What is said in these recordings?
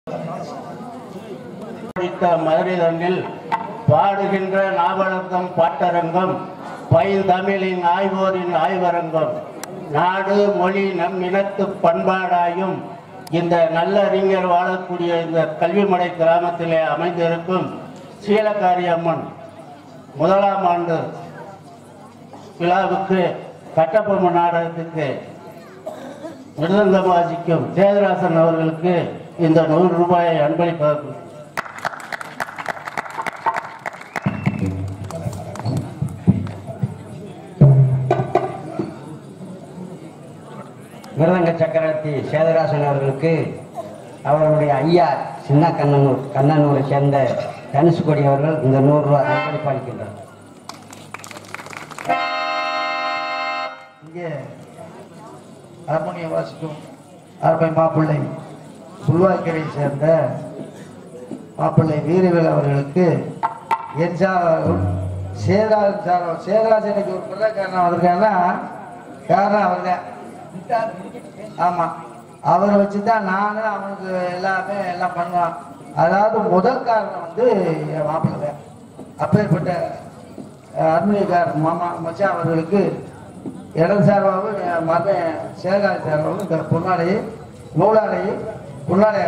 படித்த மதுரை தன்னில் பாடுகின்ற நாவலங்கம் பாட்டரங்கம் பைந்தமிழின் ஆய்வோரின் ஆய்வரங்கம் நாடு மொழி நம் இனத்து பண்பாடாயும் இந்த நல்லறிஞர் வாழக்கூடிய இந்த கல்விமடை கிராமத்திலே அமைந்திருக்கும் சீலக்காரி அம்மன் முதலாம் ஆண்டு விழாவுக்கு கட்டபொம்மன் நாடகத்துக்கு மிருதங்கம் வாசிக்கும் சேதராசன் அவர்களுக்கு இந்த நூறு ரூபாயை அன்பளிப்பாகும் மிருதங்க சக்கரவர்த்தி சேதராசன் அவர்களுக்கு அவர்களுடைய ஐயா சின்ன கண்ணனூர் கண்ணனூரை சேர்ந்த தனுஷ்கொடி அவர்கள் இந்த நூறு ரூபாய் அன்பளிப்பு அளிக்கின்றார் இங்கே ஹார்மோனியம் வாசிக்கும் அருமை மாப்பிள்ளை புல்வாய்க்கரை சேர்ந்த மாப்பிள்ளை வீரவேல் அவர்களுக்கு என் சார் சேதராஜன் சார் சேதராஜனுக்கு ஒரு பிள்ளை காரணம் வந்திருக்காங்கன்னா காரணம் அவர் தான் ஆமாம் அவரை வச்சு தான் நானும் அவனுக்கு எல்லாமே எல்லாம் பண்ணுவான் அதாவது முதல் காரணம் வந்து என் மாப்பிள்ளை தான் அப்பேற்பட்ட அருமையக்கார் மாமா மச்சான் அவர்களுக்கு இடம் சார்பாகவும் என் மகன் சேகாரி சார்பாகவும் இந்த பொன்னாடையை நூலாடையை பொன்னாடை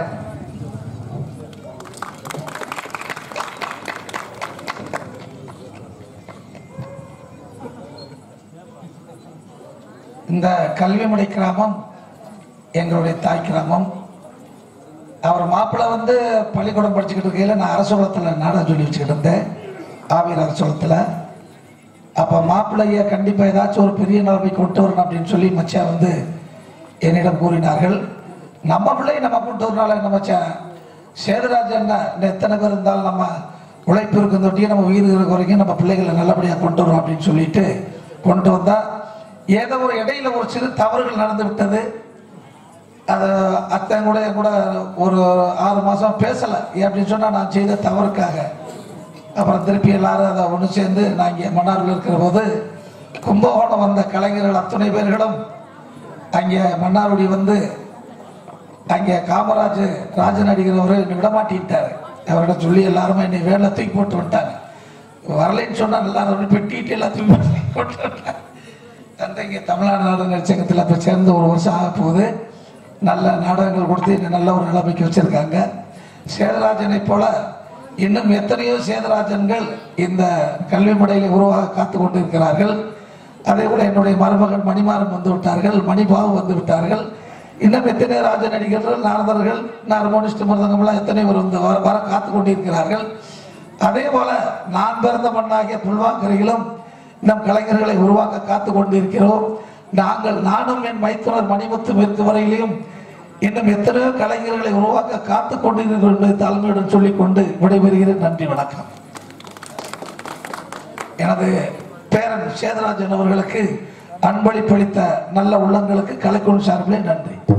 இந்த கல்விமுறை கிராமம் எங்களுடைய தாய் கிராமம் அவர் மாப்பிள்ளை வந்து பள்ளிக்கூடம் படிச்சுக்கிட்டு இருக்கையில் நான் அரசுகுளத்தில் நாடகம் சொல்லி வச்சுக்கிட்டு இருந்தேன் ஆவியர் அரசுகுளத்தில் அப்போ மாப்பிள்ளைய கண்டிப்பாக ஏதாச்சும் ஒரு பெரிய நிலைமை கொண்டு வரணும் அப்படின்னு சொல்லி மச்சான் வந்து என்னிடம் கூறினார்கள் நம்ம பிள்ளையை நம்ம கொண்டு வரனால என்ன மச்சான் சேதுராஜன் இன்னும் எத்தனை பேர் இருந்தாலும் நம்ம உழைப்பு இருக்கும் தொட்டியும் நம்ம உயிர் இருக்க வரைக்கும் நம்ம பிள்ளைகளை நல்லபடியாக கொண்டு வரோம் அப்படின்னு சொல்லிட்டு கொண்டு வந்தா ஏதோ ஒரு இடையில ஒரு சிறு தவறுகள் நடந்து விட்டது அது அத்தன் கூட என் கூட ஒரு ஆறு மாசம் பேசலை ஏன் அப்படின்னு சொன்னா நான் செய்த தவறுக்காக அப்புறம் திருப்பி எல்லாரும் அதை ஒன்று சேர்ந்து நான் இங்கே மன்னாரில் இருக்கிற போது கும்பகோணம் வந்த கலைஞர்கள் அத்தனை பேர்களும் அங்கே மன்னார்குடி வந்து அங்கே காமராஜ் ராஜன் அடிக்கிறவர் என்னை விடமாட்டிட்டாரு அவர்கிட்ட சொல்லி எல்லாருமே என்னை வேலை தூக்கி போட்டு விட்டாங்க வரலைன்னு சொன்னா எல்லாரும் பெட்டிட்டு எல்லாத்தையும் போட்டு விட்டாங்க தந்தைங்க தமிழ்நாடு நாடகங்கள் சங்கத்தில் அப்போ சேர்ந்து ஒரு வருஷம் ஆக போகுது நல்ல நாடகங்கள் கொடுத்து என்னை நல்ல ஒரு நிலைமைக்கு வச்சிருக்காங்க சேதராஜனை போல இன்னும் எத்தனையோ சேதராஜன்கள் இந்த கல்வி முறையில் உருவாக காத்து கொண்டிருக்கிறார்கள் அதே கூட என்னுடைய மருமகன் மணிமாறன் வந்து விட்டார்கள் மணிபாபு வந்து விட்டார்கள் இன்னும் எத்தனை ராஜ நடிகர்கள் நாரதர்கள் ஹார்மோனிஸ்ட் மிருதங்கம்லாம் எத்தனை பேர் வந்து வர வர காத்து கொண்டிருக்கிறார்கள் அதே போல நான் பிறந்த மண்ணாகிய புல்வாக்கரையிலும் நம் கலைஞர்களை உருவாக்க காத்து கொண்டிருக்கிறோம் நாங்கள் நானும் என் மைத்துனர் மணிமுத்து இருக்கு வரையிலையும் இன்னும் எத்தனையோ கலைஞர்களை உருவாக்க காத்து கொண்டிருக்கிறோம் என்பதை தலைமையுடன் சொல்லிக்கொண்டு விடைபெறுகிறேன் நன்றி வணக்கம் எனது பேரன் சேதராஜன் அவர்களுக்கு அன்பளிப்பளித்த நல்ல உள்ளங்களுக்கு கலைக்குழு சார்பிலே நன்றி